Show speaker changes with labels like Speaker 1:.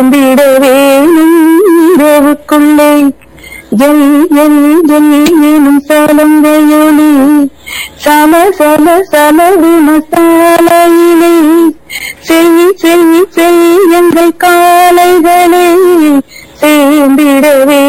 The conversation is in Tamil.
Speaker 1: சேர்ந்திட வேணும் இரவுக்குள்ளே ஜல் ஜல் ஜல் எனும் சலங்கையொலி சல சல சலவின சாலையிலே செல்வி செல்வி செல் எங்கள் காலைகளே சேர்ந்திடவே